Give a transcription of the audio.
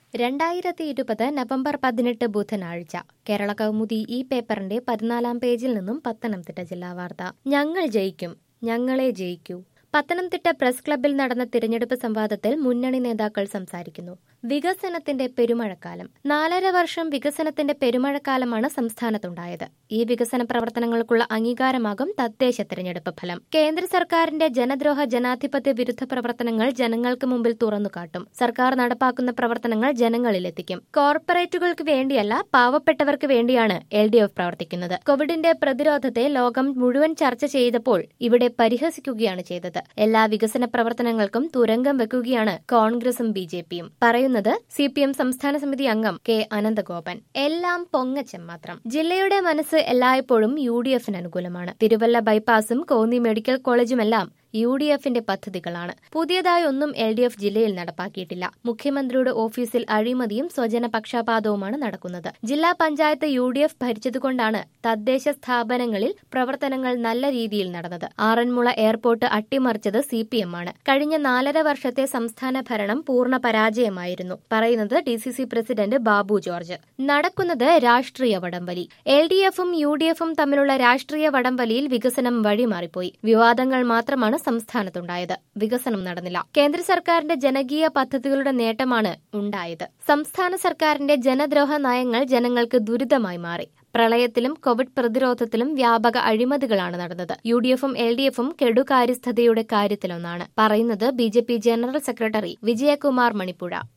രണ്ടായിരത്തി ഇരുപത് നവംബർ പതിനെട്ട് ബുധനാഴ്ച കേരള കൗമുദി ഈ പേപ്പറിന്റെ പതിനാലാം പേജിൽ നിന്നും പത്തനംതിട്ട ജില്ലാ വാർത്ത ഞങ്ങൾ ജയിക്കും ഞങ്ങളെ ജയിക്കൂ പത്തനംതിട്ട പ്രസ് ക്ലബ്ബിൽ നടന്ന തിരഞ്ഞെടുപ്പ് സംവാദത്തിൽ മുന്നണി നേതാക്കൾ സംസാരിക്കുന്നു വികസനത്തിന്റെ പെരുമഴക്കാലം നാലര വർഷം വികസനത്തിന്റെ പെരുമഴക്കാലമാണ് സംസ്ഥാനത്തുണ്ടായത് ഈ വികസന പ്രവർത്തനങ്ങൾക്കുള്ള അംഗീകാരമാകും തദ്ദേശ തിരഞ്ഞെടുപ്പ് ഫലം കേന്ദ്ര സർക്കാരിന്റെ ജനദ്രോഹ ജനാധിപത്യ വിരുദ്ധ പ്രവർത്തനങ്ങൾ ജനങ്ങൾക്ക് മുമ്പിൽ തുറന്നുകാട്ടും സർക്കാർ നടപ്പാക്കുന്ന പ്രവർത്തനങ്ങൾ ജനങ്ങളിലെത്തിക്കും കോർപ്പറേറ്റുകൾക്ക് വേണ്ടിയല്ല പാവപ്പെട്ടവർക്ക് വേണ്ടിയാണ് എൽ ഡി എഫ് പ്രവർത്തിക്കുന്നത് കോവിഡിന്റെ പ്രതിരോധത്തെ ലോകം മുഴുവൻ ചർച്ച ചെയ്തപ്പോൾ ഇവിടെ പരിഹസിക്കുകയാണ് ചെയ്തത് എല്ലാ വികസന പ്രവർത്തനങ്ങൾക്കും തുരങ്കം വെക്കുകയാണ് കോൺഗ്രസും ബി ജെ പിയും പറയുന്നത് സി പി എം സംസ്ഥാന സമിതി അംഗം കെ അനന്തഗോപൻ എല്ലാം പൊങ്ങച്ചം മാത്രം ജില്ലയുടെ മനസ്സ് എല്ലായ്പ്പോഴും യു ഡി എഫിന് അനുകൂലമാണ് തിരുവല്ല ബൈപ്പാസും കോന്നി മെഡിക്കൽ കോളേജുമെല്ലാം യു ഡി എഫിന്റെ പദ്ധതികളാണ് പുതിയതായി ഒന്നും എൽ ഡി എഫ് ജില്ലയിൽ നടപ്പാക്കിയിട്ടില്ല മുഖ്യമന്ത്രിയുടെ ഓഫീസിൽ അഴിമതിയും സ്വജന പക്ഷപാതവുമാണ് നടക്കുന്നത് ജില്ലാ പഞ്ചായത്ത് യു ഡി എഫ് ഭരിച്ചതുകൊണ്ടാണ് തദ്ദേശ സ്ഥാപനങ്ങളിൽ പ്രവർത്തനങ്ങൾ നല്ല രീതിയിൽ നടന്നത് ആറന്മുള എയർപോർട്ട് അട്ടിമറിച്ചത് സി പി എം ആണ് കഴിഞ്ഞ നാലര വർഷത്തെ സംസ്ഥാന ഭരണം പൂർണ്ണ പരാജയമായിരുന്നു പറയുന്നത് D C C president Babu George നടക്കുന്നത് രാഷ്ട്രീയ വടംവലി എൽ ഡി എഫും യു ഡി എഫും തമ്മിലുള്ള രാഷ്ട്രീയ വടംവലിയിൽ വികസനം വഴിമാറിപ്പോയി വിവാദങ്ങൾ മാത്രമാണ് സംസ്ഥാനത്തുണ്ടായത് വികസനം നടന്നില്ല കേന്ദ്ര സർക്കാരിന്റെ ജനകീയ പദ്ധതികളുടെ നേട്ടമാണ് ഉണ്ടായത് സംസ്ഥാന സർക്കാരിന്റെ ജനദ്രോഹ നയങ്ങൾ ജനങ്ങൾക്ക് ദുരിതമായി മാറി പ്രളയത്തിലും കോവിഡ് പ്രതിരോധത്തിലും വ്യാപക അഴിമതികളാണ് നടന്നത് യു ഡി എഫും എൽ ഡി എഫും കെടുകാര്യസ്ഥതയുടെ കാര്യത്തിലൊന്നാണ് പറയുന്നത് B J P general secretary Vijayakumar Manippuzha